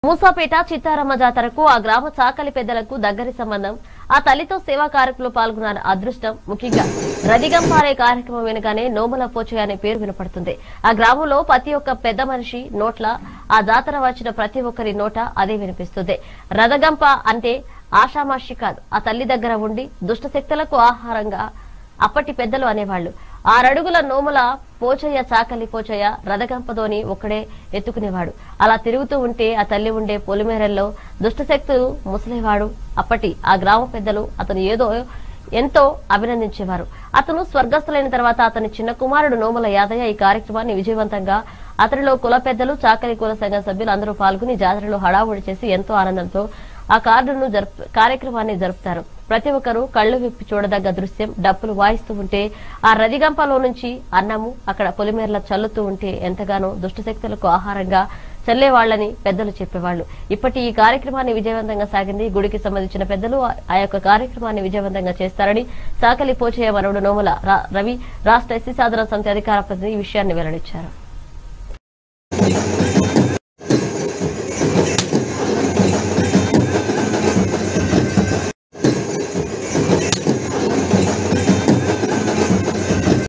మూసాపేట చిత్తారమ్మ జాతరకు ఆ గ్రామ చాకలి పెద్దలకు దగ్గరి సంబంధం ఆ తల్లితో సేవా కార్యక్రమంలో పాల్గొన్న అదృష్టం ముఖ్యంగా రదిగంపారే కార్యక్రమం వెనుకనే నోముల పోచయ్య అనే పేరు వినపడుతుంది ఆ గ్రామంలో ప్రతి ఒక్క పెద్ద మనిషి నోట్ల ఆ జాతర వచ్చిన ప్రతి ఒక్కరి నోట అదే వినిపిస్తుంది రథగంప అంటే ఆషామాషి కాదు ఆ తల్లి దగ్గర ఉండి దుష్ట శక్తులకు ఆహారంగా అప్పటి పెద్దలు అనేవాళ్లు ఆరడుగుల నోముల పోచయ్య చాకలి పోచయ్య రథగంపదోని ఒక్కడే ఎత్తుకునేవాడు అలా తిరుగుతూ ఉంటే ఆ తల్లి ఉండే పొలిమేరల్లో దుష్టశక్తులు ముసలేవాడు అప్పటి ఆ గ్రామ పెద్దలు అతను ఏదో ఎంతో అభినందించేవారు అతను స్వర్గస్థులైన తర్వాత అతని చిన్న కుమారుడు నోముల యాదయ్య ఈ కార్యక్రమాన్ని విజయవంతంగా అతనిలో కుల పెద్దలు చాకలి కుల సంఘ సభ్యులు అందరూ పాల్గొని జాతరలో హడావుడి చేసి ఎంతో ఆనందంతో ఆ కార్డును జరుపు కార్యక్రమాన్ని జరుపుతారు ప్రతి ఒక్కరూ కళ్ళు విప్పి చూడదగ్గ దృశ్యం డప్పులు వాయిస్తూ ఉంటే ఆ రదిగంపలో నుంచి అన్నము అక్కడ పొలిమేరల చల్లుతూ ఉంటే ఎంతగానో దుష్టశక్తులకు ఆహారంగా చల్లేవాళ్లని పెద్దలు చెప్పేవాళ్లు ఇప్పటి ఈ కార్యక్రమాన్ని విజయవంతంగా సాగింది గుడికి సంబంధించిన పెద్దలు ఆ- ఆ యొక్క కార్యక్రమాన్ని విజయవంతంగా చేస్తారని సాకలి పోచయ్య మనవుడు నోముల రా- రవి రాష్ట్ర ఎస్సీ సాధన సమితి అధికార ప్రతినిధి ఈ విషయాన్ని వెల్లడించారు